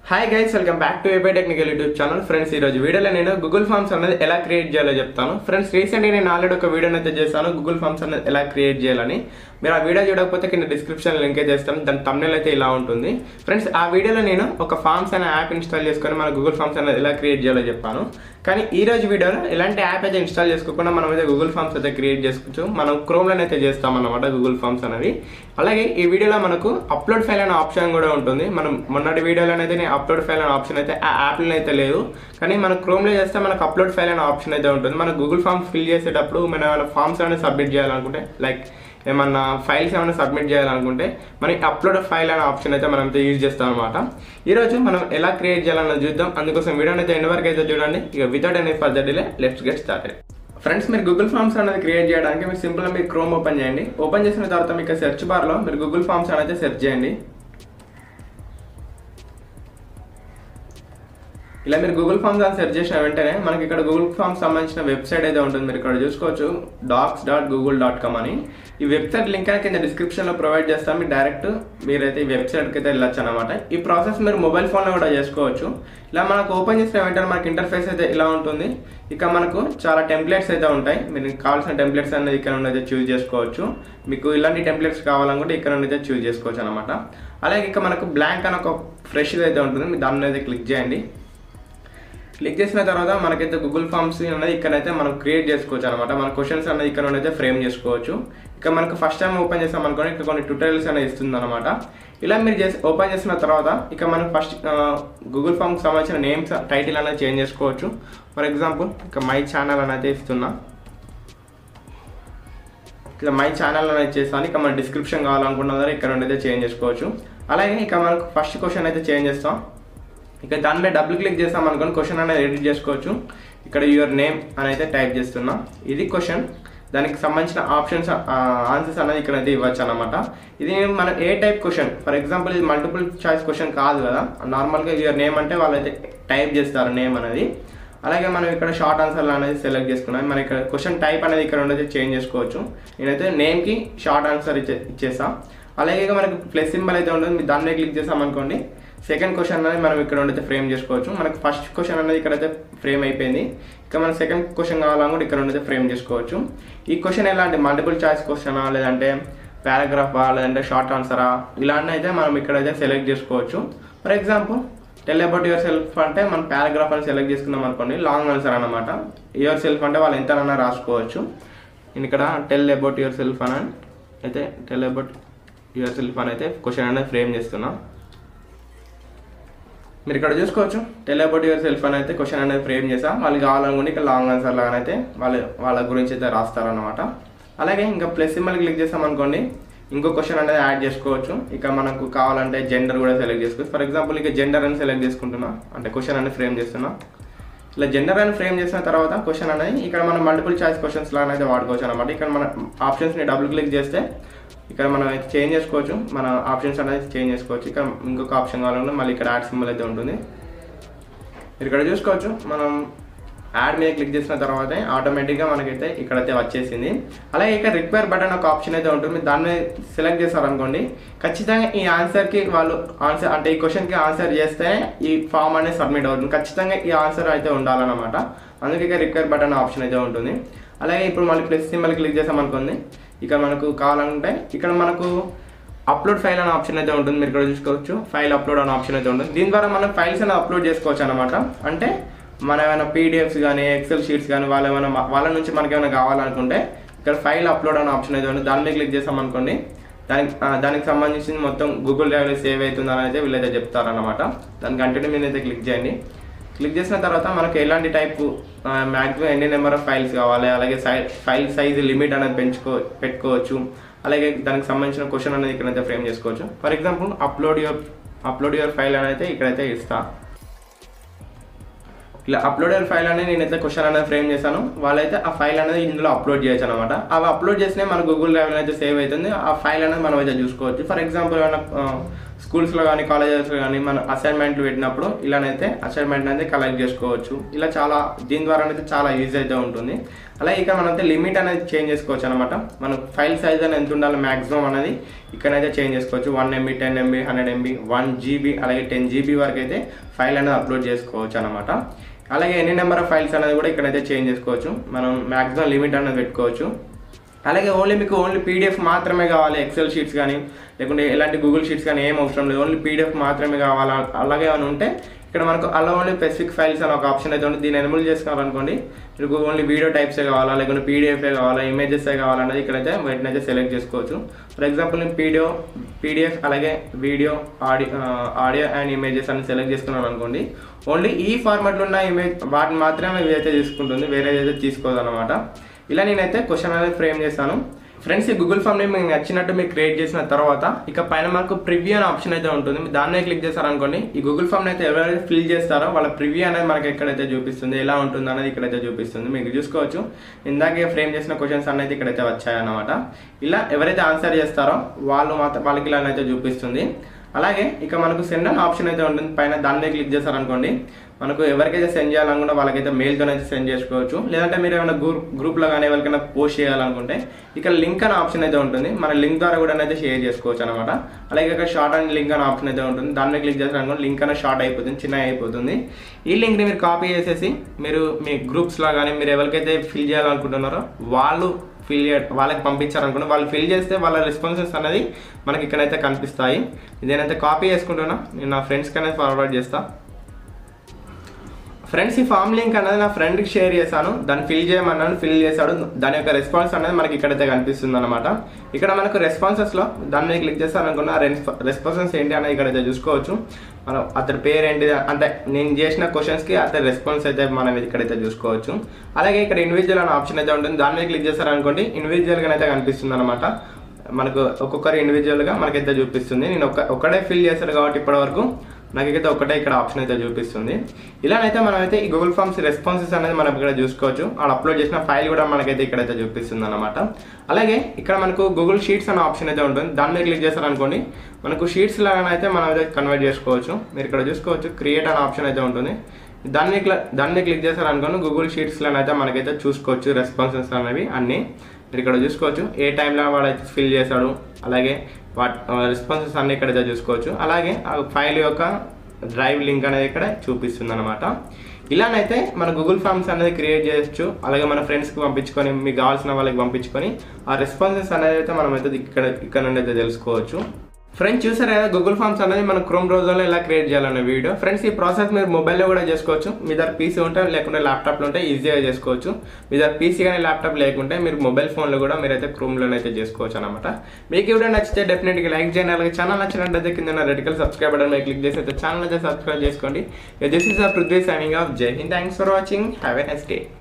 hi guys welcome back to AP technical YouTube channel friends ఈ రోజు వీడియోలో నేను గూగుల్ ఫామ్స్ అనేది ఎలా క్రియేట్ చేయాలో చెప్తాను ఫ్రెండ్స్ రీసెంట్గా నేను ఆల్రెడీ ఒక వీడియో అయితే చేశాను గూగుల్ ఫామ్స్ అనేది ఎలా క్రియేట్ చేయాలని మీరు ఆ వీడియో చూడకపోతే కింద డిస్క్రిప్షన్ లింక్ అయితే చేస్తాను దాని తమ్నేల్ అయితే ఇలా ఉంటుంది ఫ్రెండ్స్ ఆ వీడియోలో నేను ఒక ఫామ్స్ అనే యాప్ ఇన్స్టాల్ చేసుకొని మన గూగుల్ ఫామ్స్ అనేది ఎలా క్రియేట్ చేయాలో చెప్పాను కానీ ఈ రోజు వీడియోలో ఎలాంటి యాప్ అయితే ఇన్స్టాల్ చేసుకోకుండా మనం అయితే గూగుల్ ఫామ్స్ అయితే క్రియేట్ చేసుకోవచ్చు మనం క్రోమ్లోనే అయితే చేస్తాం అనమాట గూగుల్ ఫామ్స్ అనేది అలాగే ఈ వీడియోలో మనకు అప్లోడ్ ఫైల్ అనే ఆప్షన్ కూడా ఉంటుంది మనం మొన్నటి వీడియోలోనైతే నేను అప్లోడ్ ఫైల్ అనే ఆప్షన్ అయితే ఆ యాప్లో అయితే లేదు కానీ మన క్రోమ్లో చేస్తే మనకు అప్లోడ్ ఫైల్ అనే ఆప్షన్ అయితే ఉంటుంది మన గూగుల్ ఫామ్ ఫిల్ చేసేటప్పుడు మన ఫామ్స్ అనేది సబ్మిట్ చేయాలనుకుంటే లైక్ ఏమన్నా ఫైల్స్ ఏమైనా సబ్మిట్ చేయాలనుకుంటే మనకి అప్లోడ్ ఫైల్ అనే ఆప్షన్ అయితే మనం అయితే యూజ్ చేస్తాం అనమాట ఈరోజు మనం ఎలా క్రియేట్ చేయాలన్నది చూద్దాం అందుకోసం వీడియోని అయితే ఎండ్ వరకు అయితే చూడండి ఇక without any further delay let's get started friends మీరు గూగుల్ ఫామ్స్ అనేది క్రియేట్ చేయడానికి మీరు సింపుల్గా మీరు క్రోమ్ ఓపెన్ చేయండి ఓపెన్ చేసిన తర్వాత మీకు సెర్చ్ బార్లో మీరు గూగుల్ ఫామ్స్ అనేది సెర్చ్ చేయండి ఇలా మీరు గూగుల్ ఫామ్స్ అని సెర్చ్ చేసిన వెంటనే మనకి ఇక్కడ గూగుల్ ఫామ్స్ సంబంధించిన వెబ్సైట్ అయితే ఉంటుంది మీరు ఇక్కడ చూసుకోవచ్చు docs dot Google dot com అని ఈ వెబ్సైట్ లింక్ అనేది కింద డిస్క్రిప్షన్లో ప్రొవైడ్ చేస్తాం మీరు డైరెక్ట్ మీరైతే ఈ వెబ్సైట్కి అయితే వెళ్ళొచ్చు అనమాట ఈ ప్రాసెస్ మీరు మొబైల్ ఫోన్లో కూడా చేసుకోవచ్చు ఇలా మనకు ఓపెన్ చేసిన వెంటనే మనకి ఇంటర్ఫేస్ అయితే ఇలా ఉంటుంది ఇక మనకు చాలా టెంప్లెట్స్ అయితే ఉంటాయి మీరు కావాల్సిన టెంప్లెట్స్ అనేది ఇక్కడ నుండి అయితే చూస్ చేసుకోవచ్చు మీకు ఇలాంటి టెంప్లెట్స్ కావాలనుకుంటే ఇక్కడ నుండి అయితే చూస్ చేసుకోవచ్చు అనమాట అలాగే ఇక మనకు బ్లాంక్ అని ఒక ఫ్రెష్ అయితే ఉంటుంది మీరు దాని మీద క్లిక్ చేయండి క్లిక్ చేసిన తర్వాత మనకైతే గూగుల్ ఫామ్స్ అనేది ఇక్కడైతే మనం క్రియేట్ చేసుకోవచ్చు అనమాట మన క్వశ్చన్స్ అనేది ఇక్కడ అయితే ఫ్రేమ్ చేసుకోవచ్చు ఇక మనకు ఫస్ట్ టైం ఓపెన్ చేసాం అనుకోండి ఇక్కడ కొన్ని ట్యూటోరియల్స్ అనేది ఇస్తుంది అనమాట ఇలా మీరు చేసి ఓపెన్ చేసిన తర్వాత ఇక మనం ఫస్ట్ గూగుల్ ఫామ్కి సంబంధించిన నేమ్స్ టైటిల్ అనేది చేంజ్ చేసుకోవచ్చు ఫర్ ఎగ్జాంపుల్ ఇక మై ఛానల్ అనేది ఇస్తున్నా ఇక మై ఛానల్ అనేది చేస్తాను ఇక మన డిస్క్రిప్షన్ కావాలనుకున్న ఇక్కడ నుండి అయితే చేంజ్ చేసుకోవచ్చు అలాగే ఇక మనకు ఫస్ట్ క్వశ్చన్ అయితే చేంజ్ చేస్తాం ఇక దాని మీద డబుల్ క్లిక్ చేస్తాం అనుకోని క్వశ్చన్ అనేది ఎడిట్ చేసుకోవచ్చు ఇక్కడ యువర్ నేమ్ అని అయితే టైప్ చేస్తున్నా ఇది క్వశ్చన్ దానికి సంబంధించిన ఆప్షన్స్ ఆన్సర్స్ అనేది ఇక్కడ అయితే ఇవ్వచ్చు అనమాట ఇది మనం ఏ టైప్ క్వశ్చన్ ఫర్ ఎగ్జాంపుల్ ఇది మల్టిపుల్ చాయిస్ క్వశ్చన్ కాదు కదా నార్మల్గా యువర్ నేమ్ అంటే వాళ్ళైతే టైప్ చేస్తారు నేమ్ అనేది అలాగే మనం ఇక్కడ షార్ట్ ఆన్సర్లు అనేది సెలెక్ట్ చేసుకున్నాం మన ఇక్కడ క్వశ్చన్ టైప్ అనేది ఇక్కడ ఉండేది చేంజ్ చేసుకోవచ్చు నేనైతే నేమ్కి షార్ట్ ఆన్సర్ ఇచ్చే ఇచ్చేస్తాం అలాగే మనకు ప్లస్ సింబల్ అయితే ఉంటుంది మీరు దాని మీద క్లిక్ చేసాం అనుకోండి సెకండ్ క్వశ్చన్ అనేది మనం ఇక్కడ ఉండైతే ఫ్రేమ్ చేసుకోవచ్చు మనకు ఫస్ట్ క్వశ్చన్ అనేది ఇక్కడైతే ఫ్రేమ్ అయిపోయింది ఇక మనం సెకండ్ క్వశ్చన్ కావాలనుకుంటే ఇక్కడ ఉండైతే ఫ్రేమ్ చేసుకోవచ్చు ఈ క్వశ్చన్ ఎలా అంటే మల్టిపుల్ చాయిస్ క్వశ్చనా లేదంటే పారాగ్రాఫా లేదంటే షార్ట్ ఆన్సరా ఇలాంటి అయితే మనం ఇక్కడైతే సెలెక్ట్ చేసుకోవచ్చు for example tell about yourself అంటే మనం పారాగ్రాఫ్ అని సెలెక్ట్ చేసుకున్నాం అనుకోండి లాంగ్ ఆన్సర్ అనమాట యువర్ సెల్ఫ్ అంటే వాళ్ళు ఎంతనన్నా రాసుకోవచ్చు నేను ఇక్కడ టెల్ అబౌట్ యువర్ సెల్ఫ్ అని అయితే టెల్ అబౌట్ యువర్ సెల్ఫ్ అని అయితే క్వశ్చన్ అనేది ఫ్రేమ్ చేస్తున్నా మీరు ఇక్కడ చూసుకోవచ్చు టెల్ అబౌట్ యువర్ సెల్ఫ్ అని అయితే క్వశ్చన్ అనేది ఫ్రేమ్ చేసా వాళ్ళు కావాలనుకుంటే ఇక్కడ లాంగ్ ఆన్సర్ లాగా అయితే వాళ్ళు వాళ్ళ గురించి అయితే రాస్తారనమాట అలాగే ఇంకా ప్లస్ సింబల్ క్లిక్ చేసాం అనుకోండి ఇంకో క్వశ్చన్ అనేది యాడ్ చేసుకోవచ్చు ఇక మనకు కావాలంటే జెండర్ కూడా సెలెక్ట్ చేసుకోవచ్చు ఫర్ ఎగ్జాంపుల్ ఇక జెండర్ అని సెలెక్ట్ చేసుకుంటున్నా అంటే క్వశ్చన్ అనేది ఫ్రేమ్ చేస్తున్నా ఇలా జెండర్ అని ఫ్రేమ్ చేసిన తర్వాత క్వశ్చన్ అనేది ఇక్కడ మనం మల్టిపుల్ చాయిస్ క్వశ్చన్స్ లాగా అయితే వాడుకోవచ్చు అనమాట ఇక్కడ మన ఆప్షన్స్ని డబుల్ క్లిక్ చేస్తే ఇక్కడ మనం చేంజ్ చేసుకోవచ్చు మన ఆప్షన్స్ అనేది చేంజ్ చేసుకోవచ్చు ఇక్కడ ఇంకొక ఆప్షన్ కావాలన్నా మళ్ళీ ఇక్కడ యాడ్ సింబల్ అయితే ఉంటుంది మీరు ఇక్కడ చూసుకోవచ్చు మనం యాడ్ మీద క్లిక్ చేసిన తర్వాత ఆటోమేటిక్గా మనకైతే ఇక్కడైతే వచ్చేసింది అలాగే ఇక్కడ రిక్వైర్ బటన్ ఒక ఆప్షన్ అయితే ఉంటుంది దాన్ని సెలెక్ట్ చేశారనుకోండి ఖచ్చితంగా ఈ ఆన్సర్కి వాళ్ళు ఆన్సర్ అంటే ఈ క్వశ్చన్కి ఆన్సర్ చేస్తే ఈ ఫామ్ అనేది సబ్మిట్ అవుతుంది ఖచ్చితంగా ఈ ఆన్సర్ అయితే ఉండాలన్నమాట అందుకే ఇక రిక్వైర్ బటన్ ఆప్షన్ అయితే ఉంటుంది అలాగే ఇప్పుడు మళ్ళీ ప్లస్ సింబల్ క్లిక్ చేసామనుకోండి ఇక్కడ మనకు కావాలంటే ఇక్కడ మనకు అప్లోడ్ ఫైల్ అనే ఆప్షన్ అయితే ఉంటుంది మీరు ఇక్కడ చూసుకోవచ్చు ఫైల్ అప్లోడ్ అనే ఆప్షన్ అయితే ఉంటుంది దీని ద్వారా మనం ఫైల్స్ అనేది అప్లోడ్ చేసుకోవచ్చు అనమాట అంటే మన ఏమైనా పీడిఎఫ్స్ కానీ ఎక్సెల్ షీట్స్ కానీ వాళ్ళ ఏమైనా వాళ్ళ నుంచి మనకి ఏమైనా కావాలనుకుంటే ఇక్కడ ఫైల్ అప్లోడ్ అనే ఆప్షన్ అయితే ఉంది దాని మీద క్లిక్ చేసాం అనుకోండి దానికి దానికి సంబంధించి మొత్తం గూగుల్ డ్రైవ్లో సేవ్ అవుతుందని అయితే వీళ్ళైతే చెప్తారనమాట దాని కంటిన్యూ మీద అయితే క్లిక్ చేయండి క్లిక్ చేసిన తర్వాత మనకు ఎలాంటి టైప్ మ్యాక్సిమం ఎన్ని నెంబర్ ఆఫ్ ఫైల్స్ కావాలి అలాగే ఫైల్ సైజ్ లిమిట్ అనేది పెంచుకో పెట్టుకోవచ్చు అలాగే దానికి సంబంధించిన క్వశ్చన్ అనేది ఇక్కడైతే ఫ్రేమ్ చేసుకోవచ్చు for example upload your upload your file అనేది ఇక్కడైతే ఇస్తా ఇలా అప్లోడ్ యువర్ ఫైల్ అనేది నేనైతే క్వశ్చన్ అనేది ఫ్రేమ్ చేశాను వాళ్ళైతే ఆ ఫైల్ అనేది ఇందులో అప్లోడ్ చేయొచ్చు అనమాట అవి అప్లోడ్ చేసినా మన గూగుల్ డ్రైవ్ అయితే సేవ్ అవుతుంది ఆ ఫైల్ అనేది మనం అయితే చూసుకోవచ్చు ఫర్ ఎగ్జాంపుల్ ఏమైనా స్కూల్స్లో కానీ కాలేజెస్లో కానీ మనం అసైన్మెంట్లు పెట్టినప్పుడు ఇలానైతే అసైన్మెంట్ అయితే కలెక్ట్ చేసుకోవచ్చు ఇలా చాలా దీని ద్వారా అయితే చాలా ఈజీ అయితే ఉంటుంది అలాగే ఇక్కడ మనమైతే లిమిట్ అనేది చేంజ్ చేసుకోవచ్చు అనమాట మనం ఫైల్ సైజ్ అనేది ఎంత ఉండాలి మాక్సిమం అనేది ఇక్కడైతే చేంజ్ చేసుకోవచ్చు one MB ten MB hundred MB one GB అలాగే టెన్ జీబీ వరకు అయితే ఫైల్ అనేది అప్లోడ్ చేసుకోవచ్చు అనమాట అలాగే ఎన్ని నెంబర్ ఆఫ్ ఫైల్స్ అనేది కూడా ఇక్కడైతే చేంజ్ చేసుకోవచ్చు మనం మాక్సిమం లిమిట్ అనేది పెట్టుకోవచ్చు అలాగే ఓన్లీ మీకు ఓన్లీ పీడిఎఫ్ మాత్రమే కావాలి ఎక్సెల్ షీట్స్ కానీ లేకుంటే ఎలాంటి గూగుల్ షీట్స్ కానీ ఏం అవసరం లేదు ఓన్లీ పీడిఎఫ్ మాత్రమే కావాలా అలాగే ఏమైనా ఉంటే ఇక్కడ మనకు అలా ఓన్లీ స్పెసిఫిక్ ఫైల్స్ అని ఒక ఆప్షన్ అయితే ఉంటుంది దీన్ని ఎనబుల్ చేసుకోవాలనుకోండి మీకు ఓన్లీ వీడియో టైప్సే కావాలా లేకుంటే పీడిఎఫే కావాలా ఇమేజెసే కావాలనేది ఇక్కడైతే వీటిని అయితే సెలెక్ట్ చేసుకోవచ్చు ఫర్ ఎగ్జాంపుల్ నేను పీడియో పీడిఎఫ్ అలాగే video audio audio and images అని సెలెక్ట్ చేసుకున్నాను అనుకోండి ఓన్లీ ఈ ఫార్మాట్లో ఉన్న ఇమేజ్ వాటిని మాత్రమే ఇదైతే తీసుకుంటుంది వేరే అయితే తీసుకోదు అనమాట ఇలా నేనైతే క్వశ్చన్ అనేది ఫ్రేమ్ చేశాను ఫ్రెండ్స్ ఈ గూగుల్ ఫామ్ ని మీకు నచ్చినట్టు మీరు క్రియేట్ చేసిన తర్వాత ఇక పైన మనకు ప్రివ్యూ అనే ఆప్షన్ అయితే ఉంటుంది మీరు దాన్నే క్లిక్ చేశారనుకోండి ఈ గూగుల్ ఫామ్ అయితే ఎవరైతే ఫిల్ చేస్తారో వాళ్ళ ప్రివ్యూ అనేది మనకి ఎక్కడైతే చూపిస్తుంది ఎలా ఉంటుంది అనేది ఇక్కడైతే చూపిస్తుంది మీకు చూసుకోవచ్చు ఇందాకే ఫ్రేమ్ చేసిన క్వశ్చన్స్ అనేది ఇక్కడైతే వచ్చాయన్నమాట ఇలా ఎవరైతే ఆన్సర్ చేస్తారో వాళ్ళు మాత్రం వాళ్ళకి ఇలా అయితే చూపిస్తుంది అలాగే ఇక మనకు సెండ్ అనే ఆప్షన్ అయితే ఉంటుంది పైన దాన్ని క్లిక్ చేశారనుకోండి మనకు ఎవరికైతే సెండ్ చేయాలనుకుంటే వాళ్ళకైతే మెయిల్తో అయితే సెండ్ చేసుకోవచ్చు లేదంటే మీరు ఏమైనా గ్రూప్ గ్రూప్లో కానీ ఎవరికైనా పోస్ట్ చేయాలనుకుంటే ఇక్కడ లింక్ అనే ఆప్షన్ అయితే ఉంటుంది మన లింక్ ద్వారా కూడా అయితే షేర్ చేసుకోవచ్చు అనమాట అలాగే ఇక్కడ షార్ట్ అండ్ లింక్ అనే ఆప్షన్ అయితే ఉంటుంది దాన్ని క్లిక్ చేశారనుకోండి లింక్ అనేది షార్ట్ అయిపోతుంది చిన్న అయిపోతుంది ఈ లింక్ని మీరు కాపీ చేసేసి మీరు మీ గ్రూప్స్లో కానీ మీరు ఎవరికైతే ఫిల్ చేయాలనుకుంటున్నారో వాళ్ళు ఫిల్ చే వాళ్ళకి పంపించారనుకోండి వాళ్ళు ఫిల్ చేస్తే వాళ్ళ రెస్పాన్సెస్ అనేది మనకి ఇక్కడైతే కనిపిస్తాయి ఇదేనైతే కాపీ చేసుకుంటున్నా నేను నా ఫ్రెండ్స్కి అనేది ఫార్వర్డ్ చేస్తా ఫ్రెండ్స్ ఈ ఫామ్ లింక్ అనేది నా ఫ్రెండ్కి షేర్ చేశాను దాన్ని ఫిల్ చేయమన్నాను ఫిల్ చేశాడు దాని యొక్క రెస్పాన్స్ అనేది మనకి ఇక్కడైతే కనిపిస్తుంది అనమాట ఇక్కడ మనకు రెస్పాన్సెస్లో దాని మీద క్లిక్ చేస్తారనుకున్న రెస్పాన్సెస్ ఏంటి అనేది ఇక్కడైతే చూసుకోవచ్చు మనం అతని పేరు ఏంటి అంటే నేను చేసిన క్వశ్చన్స్కి అతని రెస్పాన్స్ అయితే మనం ఇక్కడైతే చూసుకోవచ్చు అలాగే ఇక్కడ ఇండివిజువల్ అనే ఆప్షన్ అయితే ఉంటుంది దాని మీద క్లిక్ చేశారనుకోండి ఇండివిజువల్గా అయితే కనిపిస్తుంది అనమాట మనకు ఒక్కొక్కరు ఇండివిజువల్గా మనకైతే చూపిస్తుంది నేను ఒక ఒక్కడే ఫిల్ చేశాను కాబట్టి ఇప్పటివరకు నాకైతే ఒకటే ఇక్కడ ఆప్షన్ అయితే చూపిస్తుంది ఇలానైతే మనమైతే ఈ గూగుల్ ఫామ్స్ రెస్పాన్సెస్ అనేది మనం ఇక్కడ చూసుకోవచ్చు వాళ్ళు అప్లోడ్ చేసిన ఫైల్ కూడా మనకైతే ఇక్కడైతే చూపిస్తుంది అనమాట అలాగే ఇక్కడ మనకు గూగుల్ షీట్స్ అనే ఆప్షన్ అయితే ఉంటుంది దాని మీద క్లిక్ చేశారనుకోండి మనకు షీట్స్ లాగానైతే మనం అయితే కన్వర్ట్ చేసుకోవచ్చు మీరు ఇక్కడ చూసుకోవచ్చు క్రియేట్ అనే ఆప్షన్ అయితే ఉంటుంది దాన్ని క్ల- దాన్ని క్లిక్ చేశారనుకోండి గూగుల్ షీట్స్లో అయితే మనకైతే చూసుకోవచ్చు రెస్పాన్సెస్ అనేవి అన్నీ మీరు ఇక్కడ చూసుకోవచ్చు ఏ టైంలో వాడైతే ఫిల్ చేశాడు అలాగే వాట్ రెస్పాన్సెస్ అన్ని ఇక్కడైతే చూసుకోవచ్చు అలాగే ఆ ఫైల్ యొక్క డ్రైవ్ లింక్ అనేది ఇక్కడ చూపిస్తుంది అనమాట ఇలానైతే మన గూగుల్ ఫామ్స్ అనేది క్రియేట్ చేయొచ్చు అలాగే మన ఫ్రెండ్స్కి పంపించుకొని మీకు కావాల్సిన వాళ్ళకి పంపించుకొని ఆ రెస్పాన్సెస్ అనేది అయితే మనం అయితే ఇక్కడ ఇక్కడ నుండి అయితే తెలుసుకోవచ్చు ఫ్రెండ్స్ చూసారు కదా గూగుల్ ఫామ్స్ అనేది మనం క్రోమ్ బ్రౌజర్లో ఎలా క్రియేట్ చేయాలనే వీడియో ఫ్రెండ్స్ ఈ ప్రాసెస్ మీరు మొబైల్లో కూడా చేసుకోవచ్చు మీ దగ్గర పీసీ ఉంటే లేకుంటే ల్యాప్టాప్లో ఉంటే ఈజీగా చేసుకోవచ్చు మీ దగ్గర పీసీ కానీ ల్యాప్టాప్ లేకుంటే మీరు మొబైల్ ఫోన్లో కూడా మీరైతే క్రోమ్లో అయితే చేసుకోవచ్చు అనమాట మీకు ఈ వీడియో నచ్చితే డెఫినెట్గా లైక్ చేయండి అలాగే ఛానల్ నచ్చినట్లయితే కింద రెడ్ కలర్ సబ్స్క్రైబ్ బటన్ మీద క్లిక్ చేసి అయితే ఛానల్ అయితే సబ్స్క్రైబ్ చేసుకోండి this is Prithvi signing off జై హింద్ thanks for watching have a next day